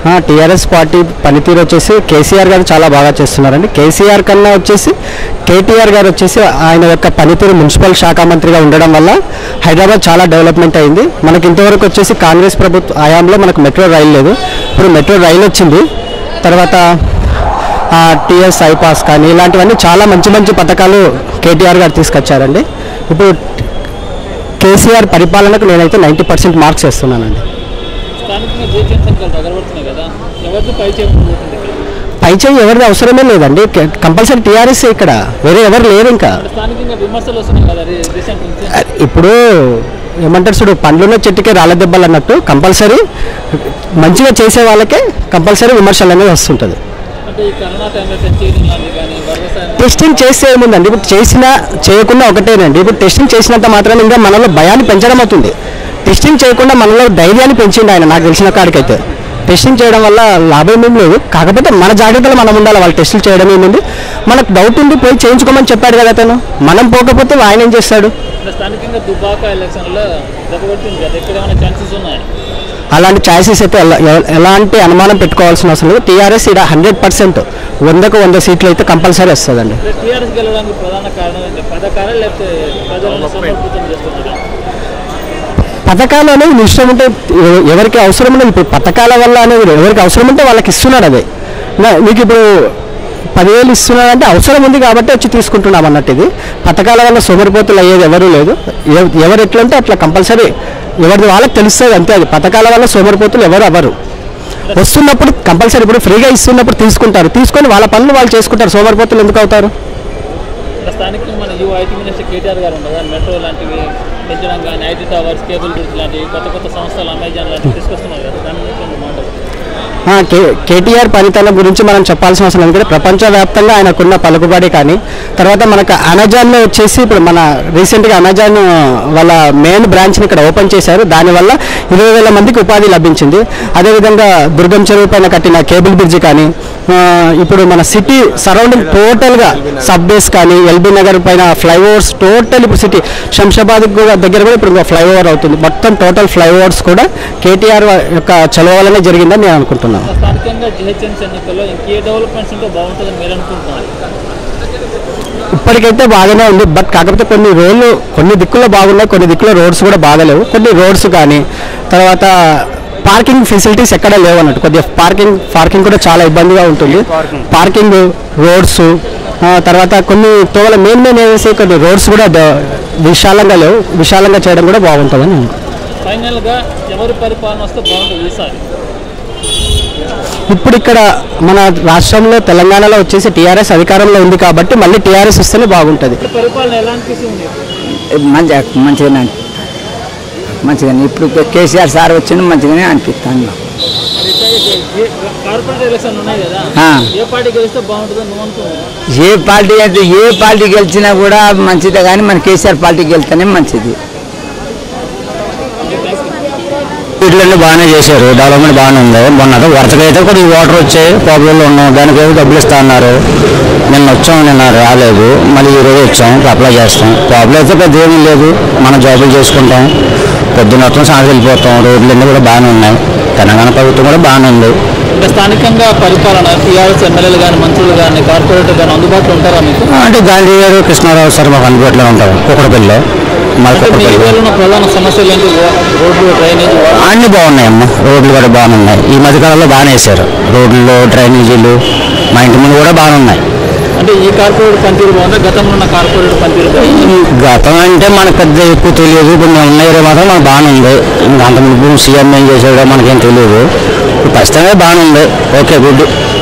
TRS party పనితీరు వచ్చేసి కేసీఆర్ గారు చాలా బాగా చేస్తున్నారండి కేసీఆర్ కన్నా వచ్చేసి కేటీఆర్ గారు వచ్చేసి ఆయన యొక్క పనితీరు మున్సిపల్ శాఖ మంత్రిగా ఉండడం వల్ల హైదరాబాద్ చాలా డెవలప్మెంట్ అయింది మనకి ఇంతవరకు వచ్చేసి కాంగ్రెస్ ప్రభుత్వ హయాంలో మనకు మెట్రో రైలు లేదు ఇప్పుడు మెట్రో రైలు వచ్చింది తర్వాత టీఎస్ ఐపాస్ కానీ ఇలాంటివన్నీ చాలా మంచి మంచి పథకాలు కేటీఆర్ గారు తీసుకొచ్చారండి ఇప్పుడు కేసీఆర్ పరిపాలనకు నేనైతే నైంటీ పర్సెంట్ మార్క్స్ వేస్తున్నానండి స్థానికంగా జిహెచ్ఎం సంఖ్యలు దగ్గరపడుతున్నాయి కదా ఎవరితో పై చేయబోతుంది పైచేయి ఎవరిది అవసరమే లేదండి కంపల్సరీ టీఆర్ఎస్ ఇక్కడ వేరే ఎవరు లేరు ఇంకా స్థానికంగా విమర్శలు వస్తున్నాయి కదా రీ- రీసెంట్ నుంచి అ- ఇప్పుడు ఏమంటారు చూడు పండ్లున్న చెట్టుకే రాళ్ళ దెబ్బలు అన్నట్టు కంపల్సరీ మంచిగా చేసే వాళ్ళకే కంపల్సరీ విమర్శలు అనేది వస్తుంటుంది అంటే ఈ కరోనా టైంలో టెస్ట్ చేయడం లాంటివి కానీ వరద సాయం టెస్టింగ్ చేస్తే ఏముందండి ఇప్పుడు చేసినా చేయకుండా ఒకటేనండి ఇప్పుడు టెస్టింగ్ చేసినంత మాత్రం ఇంకా మనలో భయాన్ని పెంచడం అవుతుంది టెస్టింగ్ చేయకుండా మనలో ధైర్యాన్ని పెంచిండు ఆయన నాకు తెలిసిన కాడికైతే టెస్టింగ్ చేయడం వల్ల లాభం ఏం లేదు కాకపోతే మన జాగ్రత్తలు మనం ఉండాలి వాళ్ళు టెస్టులు చేయడం ఏముంది మనకు డౌట్ ఉంది పోయి చేయించుకోమని చెప్పాడు కదా అతను మనం పోకపోతే ఆయన ఏం చేస్తాడు అంటే స్థానికంగా దుబాక ఎలక్షన్లో దెబ్బకొట్టింది కదా ఇక్కడ ఏమైనా ఛాన్సెస్ ఉన్నాయి అలాంటి ఛాయిసెస్ అయితే ఎలా- ఎ- ఎలాంటి అనుమానం పెట్టుకోవాల్సిన అవసరం లేదు టీఆర్ఎస్ ఇక్కడ హండ్రెడ్ పర్సెంట్ వందకు వంద సీట్లు అయితే కంపల్సరీ వస్తుందండి అంటే టీఆర్ఎస్ గెలవడానికి ప్రధాన కారణం ఏంటి పథకాలే లేకపోతే ప్రజలను సమర్పితం చేస్తున్నారు పథకాలు అనేవి నీ ఇష్టం ఉంటే ఎ- ఎవరికి అవసరం ఉండదు ఇప్పుడు పథకాల వల్ల అనేది ఎవరికి అవసరం ఉంటే వాళ్ళకి ఇస్తున్నాడు అదే నా- నీకు ఇప్పుడు పదివేలు ఇస్తున్నాడంటే అవసరం ఉంది కాబట్టి వచ్చి తీసుకుంటున్నాం అన్నట్టు ఇది పథకాల వల్ల సోమరిపోతులు అయ్యేది ఎవరు లేదు ఎవ- ఎవరు ఎట్లంటే అట్లా కంపల్సరీ ఎవరిది వాళ్ళకి తెలుస్తుంది అంతే అది పథకాల వల్ల సోమరిపోతులు ఎవరు అవ్వరు వస్తున్నప్పుడు కంపల్సరీ ఇప్పుడు ఫ్రీగా ఇస్తున్నప్పుడు తీసుకుంటారు తీసుకొని వాళ్ళ పనులు వాళ్ళు చేసుకుంటారు సోమరిపోతులు ఎందుకు అవుతారు ఇక్కడ స్థానికంగా మన యువ ఐటీ మినిస్టర్ కేటీఆర్ గారు ఉండగా మెట్రో లాంటివి పెంచడం కానీ ఐటీ టవర్స్ కేబుల్ బ్రిడ్జ్ లాంటివి కొత్త కొత్త సంస్థలు అమెజాన్ లాంటివి తీసుకొస్తున్నారు కదా దాని గురించి రెండు మాటలు ఆ, కే కేటీఆర్ పనితనం గురించి మనం చెప్పాల్సిన అవసరం లేదు ఎందుకంటే ప్రపంచవ్యాప్తంగా ఆయనకున్న పలుకుబడి కానీ తర్వాత మనకు అమెజాన్లో వచ్చేసి ఇప్పుడు మన రీసెంట్గా అమెజాన్ వాళ్ళ మెయిన్ బ్రాంచ్ని ఇక్కడ ఓపెన్ చేశారు దానివల్ల ఇరవై వేల మందికి ఉపాధి లభించింది అదేవిధంగా దుర్గం చెరువు పైన కట్టిన కేబుల్ బ్రిడ్జ్ కానీ ఆ, ఇప్పుడు మన సిటీ సరౌండింగ్ టోటల్గా సబ్వేస్ కానీ ఎల్బీ నగర్ పైన ఫ్లైఓవర్స్ టోటల్ ఇప్పుడు సిటీ శంషాబాద్ కూడా దగ్గర కూడా ఇప్పుడు ఇంకో ఫ్లైఓవర్ అవుతుంది మొత్తం టోటల్ ఫ్లైఓవర్స్ కూడా కేటీఆర్ యొక్క చలవ వల్లనే జరిగిందని నేను అనుకుంటున్నాను స్థానికంగా జిహెచ్ఎంసీ ఎన్నికల్లో ఇంకే డెవలప్మెంట్స్ ఉంటే బాగుంటుందని మీరు అనుకుంటున్నారు ఇప్పటికైతే బాగానే ఉంది బట్ కాకపోతే కొన్ని రోడ్లు కొన్ని దిక్కుల్లో బాగున్నాయి కొన్ని దిక్కుల్లో రోడ్స్ కూడా బాగలేవు కొన్ని రోడ్స్ కానీ తర్వాత పార్కింగ్ ఫెసిలిటీస్ ఎక్కడ లేవు అన్నట్టు కొద్దిగా పార్కింగ్ పార్కింగ్ కూడా చాలా ఇబ్బందిగా ఉంటుంది పార్కింగ్ రోడ్స్ తర్వాత కొన్ని తోవల మెయిన్ మెయిన్ ఏరియాస్ కొన్ని రోడ్స్ కూడా ద- విశాలంగా లేవు విశాలంగా చేయడం కూడా బాగుంటుందని నేను ఫైనల్గా ఎవరి పరిపాలన వస్తే బాగుంటుంది ఈసారి ఇప్పుడు ఇక్కడ మన రాష్ట్రంలో తెలంగాణలో వచ్చేసి టీఆర్ఎస్ అధికారంలో ఉంది కాబట్టి మళ్ళీ టీఆర్ఎస్ ఇస్తేనే బాగుంటుంది ఈ పరిపాలన ఎలా అనిపిస్తుంది మీకు మంచిగా మంచిగానే అనిపి- మంచిగానే ఇప్పుడు కేసీఆర్ సార్ వచ్చిండు మంచిగానే అనిపిస్తాను మరి ఈసారి ఏ- కార్పొరేట్ ఎలక్షన్ ఉన్నాయి కదా ఆ. ఏ పార్టీ గెలిస్తే బాగుంటుందని నువ్వు అనుకుంటున్నావు ఏ పార్టీ అయితే ఏ పార్టీ గెలిచినా కూడా మంచిదే కానీ మన కేసీఆర్ పార్టీ గెలిస్తేనే మంచిది వీటిలన్నీ బాగానే చేశారు డెవలప్మెంట్ బాగానే ఉంది మొన్న వరుసగా అయితే కొద్దిగా వాటర్ వచ్చాయి ప్రాబ్లంలో ఉన్నాం దానికి ఏదో డబ్బులు ఇస్తా అన్నారు నిన్న వచ్చాం నిన్న రాలేదు మళ్ళీ ఈ రోజు వచ్చాం అప్లై చేస్తాం ప్రాబ్లం అయితే పెద్ద ఏమీ లేదు మనం జాబులు చేసుకుంటాం పొద్దున్న మొత్తం సాయంత్రం వెళ్ళిపోతాం రోడ్లన్నీ కూడా బాగానే ఉన్నాయి తెలంగాణ ప్రభుత్వం కూడా బాగానే ఉంది అంటే స్థానికంగా పరిపాలన టీఆర్ఎస్ ఎమ్మెల్యేలు కానీ మంత్రులు కానీ కార్పొరేటర్ కానీ అందుబాటులో ఉంటారా మీకు అంటే గాంధీ గారు కృష్ణారావు సార్ మాకు అందుబాటులో ఉంటారు కుక్కడపల్లిలో మా అంటే మీ కుక్కడపల్లి ఏరియాలో ఉన్న ప్రధాన సమస్యలు ఏంటి వా- రోడ్లు డ్రైనేజ్ వా- అన్ని బాగున్నాయమ్మా రోడ్లు కూడా బాగానే ఉన్నాయి ఈ మధ్యకాలంలో బాగానే వేశారు రోడ్లు డ్రైనేజీలు మా ఇంటి ముందు కూడా బాగానే ఉన్నాయి అంటే ఈ కార్పొరేట్ పనితీరు బాగుందా గతంలో ఉన్న కార్పొరేట్ పనితీరు బాగుందా? ఈ గతం అంటే మనకు పెద్ద ఎక్కువ తెలియదు ఇప్పుడు మేము ఉన్న ఏరియా మాత్రం మనకు బాగానే ఉంది ఇంకా అంత ముందు సీఎం ఏం చేసాడో మనకేం తెలియదు ఇప్పుడు ప్రస్తుతమే బాగానే ఉంది ఓకే గుడ్